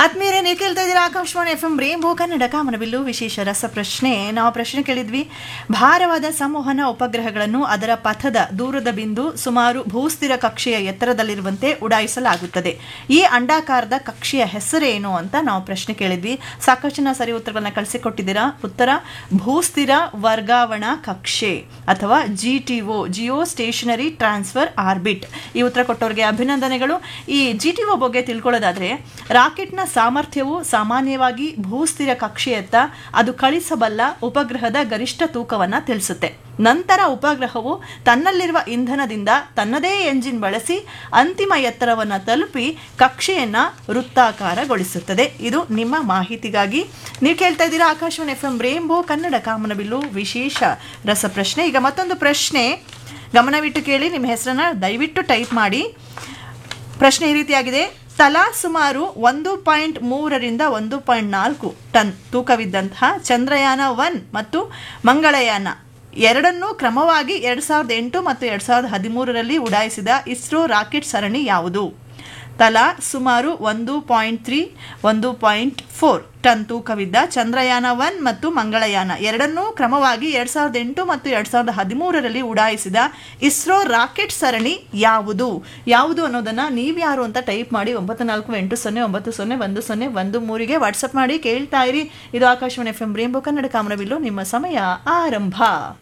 ಆತ್ಮೀಯರೇ ನೀವು ಕೇಳ್ತಾ ಇದ್ದೀರಾ Akashvani F M rainbow Kannada ಕಾಮನಬಿಲ್ಲು ವಿಶೇಷ ರಸಪ್ರಶ್ನೆ ನಾವು ಪ್ರಶ್ನೆ ಕೇಳಿದ್ವಿ ಭಾರವಾದ ಸಂವಹನ ಉಪಗ್ರಹಗಳನ್ನು ಅದರ ಪಥದ ದೂರದ ಬಿಂದು ಸುಮಾರು ಭೂಸ್ಥಿರ ಕಕ್ಷೆಯ ಎತ್ತರದಲ್ಲಿರುವಂತೆ ಉಡಾಯಿಸಲಾಗುತ್ತದೆ ಈ ಅಂಡಾಕಾರದ ಕಕ್ಷೆಯ ಹೆಸರೇನು ಅಂತ ನಾವು ಪ್ರಶ್ನೆ ಕೇಳಿದ್ವಿ ಸಾಕಷ್ಟು ಜನ ಸರಿ ಉತ್ತರಗಳನ್ನ ಕಳಿಸಿಕೊಟ್ಟಿದ್ದೀರಾ ಉತ್ತರ ಭೂಸ್ಥಿರ ವರ್ಗಾವಣಾ ಕಕ್ಷೆ ಅಥವಾ G T O geostationary transfer orbit ಈ ಉತ್ತರ ಕೊಟ್ಟವರಿಗೆ ಅಭಿನಂದನೆಗಳು ಈ ಜಿ ಟಿ ಒ ಬಗ್ಗೆ ತಿಳ್ಕೊಳ್ಳೋದಾದ್ರೆ ರಾಕೆಟ್ನ ಸಾಮರ್ಥ್ಯವು ಸಾಮಾನ್ಯವಾಗಿ ಭೂಸ್ಥಿರ ಕಕ್ಷೆಯತ್ತ ಅದು ಕಳಿಸಬಲ್ಲ ಉಪಗ್ರಹದ ಗರಿಷ್ಠ ತೂಕವನ್ನ ತಿಳಿಸುತ್ತೆ ನಂತರ ಉಪಗ್ರಹವು ತನ್ನಲ್ಲಿರುವ ಇಂಧನದಿಂದ ತನ್ನದೇ ಎಂಜಿನ್ ಬಳಸಿ ಅಂತಿಮ ಎತ್ತರವನ್ನು ತಲುಪಿ ಕಕ್ಷೆಯನ್ನ ವೃತ್ತಾಕಾರಗೊಳಿಸುತ್ತದೆ ಇದು ನಿಮ್ಮ ಮಾಹಿತಿಗಾಗಿ ನೀವು ಕೇಳ್ತಾ ಇದ್ದೀರಾ Akashvani F M rainbow Kannada ಕಾಮನಬಿಲ್ಲು ವಿಶೇಷ ರಸಪ್ರಶ್ನೆ ಈಗ ಮತ್ತೊಂದು ಪ್ರಶ್ನೆ ಗಮನವಿಟ್ಟು ಕೇಳಿ ನಿಮ್ಮ ಹೆಸರನ್ನ ದಯವಿಟ್ಟು ಟೈಪ್ ಮಾಡಿ ಪ್ರಶ್ನೆ ಈ ರೀತಿಯಾಗಿದೆ ತಲಾ ಸುಮಾರು ಒಂದು ಪಾಯಿಂಟ್ ಮೂರರಿಂದ ಒಂದು ಪಾಯಿಂಟ್ ನಾಲ್ಕು ಟನ್ ತೂಕವಿದ್ದಂತಹ ಚಂದ್ರಯಾನ ಒನ್ ಮತ್ತು ಮಂಗಳಯಾನ ಎರಡನ್ನೂ ಕ್ರಮವಾಗಿ ಎರಡು ಸಾವಿರದ ಎಂಟು ಮತ್ತು ಎರಡು ಸಾವಿರದ ಹದಿಮೂರರಲ್ಲಿ ಉಡಾಯಿಸಿದ ಇಸ್ರೋ ರಾಕೆಟ್ ಸರಣಿ ಯಾವುದು ತಲಾ ಸುಮಾರು ಒಂದು ಪಾಯಿಂಟ್ ತ್ರೀ ಒಂದು ಪಾಯಿಂಟ್ ಫೋರ್ ಟನ್ ತೂಕವಿದ್ದ ಚಂದ್ರಯಾನ ಒನ್ ಮತ್ತು ಮಂಗಳಯಾನ ಎರಡನ್ನೂ ಕ್ರಮವಾಗಿ ಎರಡು ಸಾವಿರದ ಎಂಟು ಮತ್ತು ಎರಡು ಸಾವಿರದ ಹದಿಮೂರರಲ್ಲಿ ಉಡಾಯಿಸಿದ ಇಸ್ರೋ ರಾಕೆಟ್ ಸರಣಿ ಯಾವುದು ಯಾವುದು ಅನ್ನೋದನ್ನ ನೀವ್ಯಾರು ಅಂತ ಟೈಪ್ ಮಾಡಿ ಒಂಬತ್ತು ನಾಲ್ಕು ಎಂಟು ಸೊನ್ನೆ ಒಂಬತ್ತು ಸೊನ್ನೆ ಒಂದು ಸೊನ್ನೆ ಒಂದು ಮೂರಿಗೆ ವಾಟ್ಸಪ್ ಮಾಡಿ ಕೇಳ್ತಾ ಇರಿ ಇದು Akashvani F M rainbow Kannada ಕಾಮನಬಿಲ್ಲು ನಿಮ್ಮ ಸಮಯ ಆರಂಭ